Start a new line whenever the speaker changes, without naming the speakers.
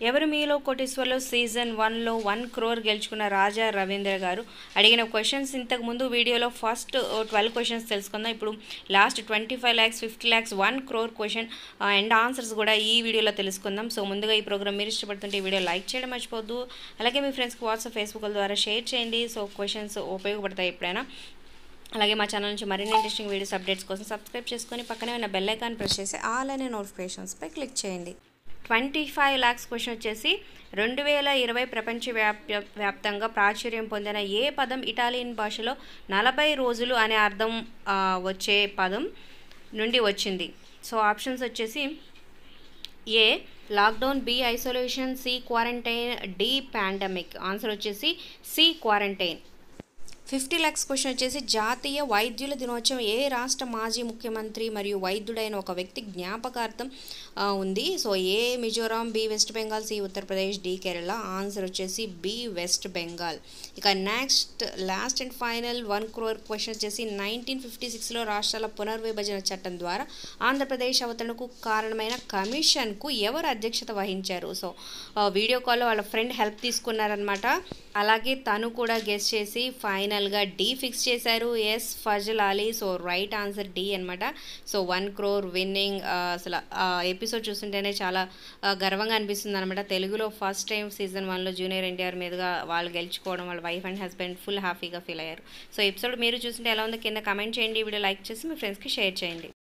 ఎవరు మీలో కోటేశ్వర్లో సీజన్ వన్లో వన్ క్రోర్ గెలుచుకున్న రాజా రవీంద్ర గారు అడిగిన క్వశ్చన్స్ ఇంతకు ముందు వీడియోలో ఫస్ట్ ట్వెల్వ్ క్వశ్చన్స్ తెలుసుకుందాం ఇప్పుడు last twenty five lakhs fifty lakhs one crore question and answers కూడా ఈ వీడియోలో తెలుసుకుందాం సో ముందుగా ఈ ప్రోగ్రామ్ మీరు ఇష్టపడుతుంటే ఈ వీడియో లైక్ చేయడం మర్చిపోద్దు అలాగే మీ ఫ్రెండ్స్కి వాట్సాప్ ఫేస్బుక్ ద్వారా షేర్ చేయండి సో క్వశ్చన్స్ ఉపయోగపడతాయి ఎప్పుడైనా అలాగే మా ఛానల్ నుంచి మరిన్ని ఇంట్రెస్టింగ్ వీడియోస్ అప్డేట్స్ కోసం సబ్స్క్రైబ్ చేసుకొని పక్కనే ఉన్న బెల్ ఐకాన్ ప్రెస్ చేసి ఆల్ అనే నోటిఫికేషన్స్పై క్లిక్ చేయండి ట్వంటీ ఫైవ్ ల్యాక్స్ క్వశ్చన్ వచ్చేసి రెండు వేల ఇరవై ప్రపంచ వ్యాప్య వ్యాప్తంగా ప్రాచుర్యం పొందిన ఏ పదం ఇటాలియన్ భాషలో నలభై రోజులు అనే అర్థం ఆ, వచ్చే పదం నుండి వచ్చింది సో ఆప్షన్స్ వచ్చేసి A lockdown B isolation C quarantine D pandemic answer వచ్చేసి C quarantine fifty lakhs question వచ్చేసి జాతీయ వైద్యుల దినోత్సవం ఏ రాష్ట్ర మాజీ ముఖ్యమంత్రి మరియు వైద్యుడైన ఒక వ్యక్తి జ్ఞాపకార్థం ఆ, ఉంది so A Mizoram B West Bengal C Uttar Pradesh D Kerala answer వచ్చేసి బి వెస్ట్ బెంగాల్ ఇక next last and final one crore question వచ్చేసి నైన్టీన్ ఫిఫ్టీ సిక్స్లో రాష్ట్రాల పునర్విభజన చట్టం ద్వారా ఆంధ్రప్రదేశ్ అవతరణకు కారణమైన కమిషన్కు ఎవరు అధ్యక్షత వహించారు సో ఆ, వీడియో కాల్లో వాళ్ళ ఫ్రెండ్ హెల్ప్ తీసుకున్నారనమాట అలాగే తను కూడా గెస్ట్ చేసి ఫైనల్గా డి ఫిక్స్ చేశారు S Fazal Ali so right answer D అనమాట సో వన్ క్రోర్ విన్నింగ్ అసలు ఎపిసోడ్ చూస్తుంటేనే చాలా ఆ, గర్వంగా అనిపిస్తుంది అనమాట తెలుగులో ఫస్ట్ టైం సీజన్ వన్లో జూనియర్ ఎన్టీఆర్ మీదుగా వాళ్ళు గెలుచుకోవడం వాళ్ళ వైఫ్ అండ్ హస్బెండ్ ఫుల్ హ్యాపీగా ఫీల్ అయ్యారు సో ఎపిసోడ్ మీరు చూస్తుంటే ఎలా ఉందో కింద కమెంట్ చేయండి ఈ వీడియో లైక్ చేసి మీ ఫ్రెండ్స్కి షేర్ చేయండి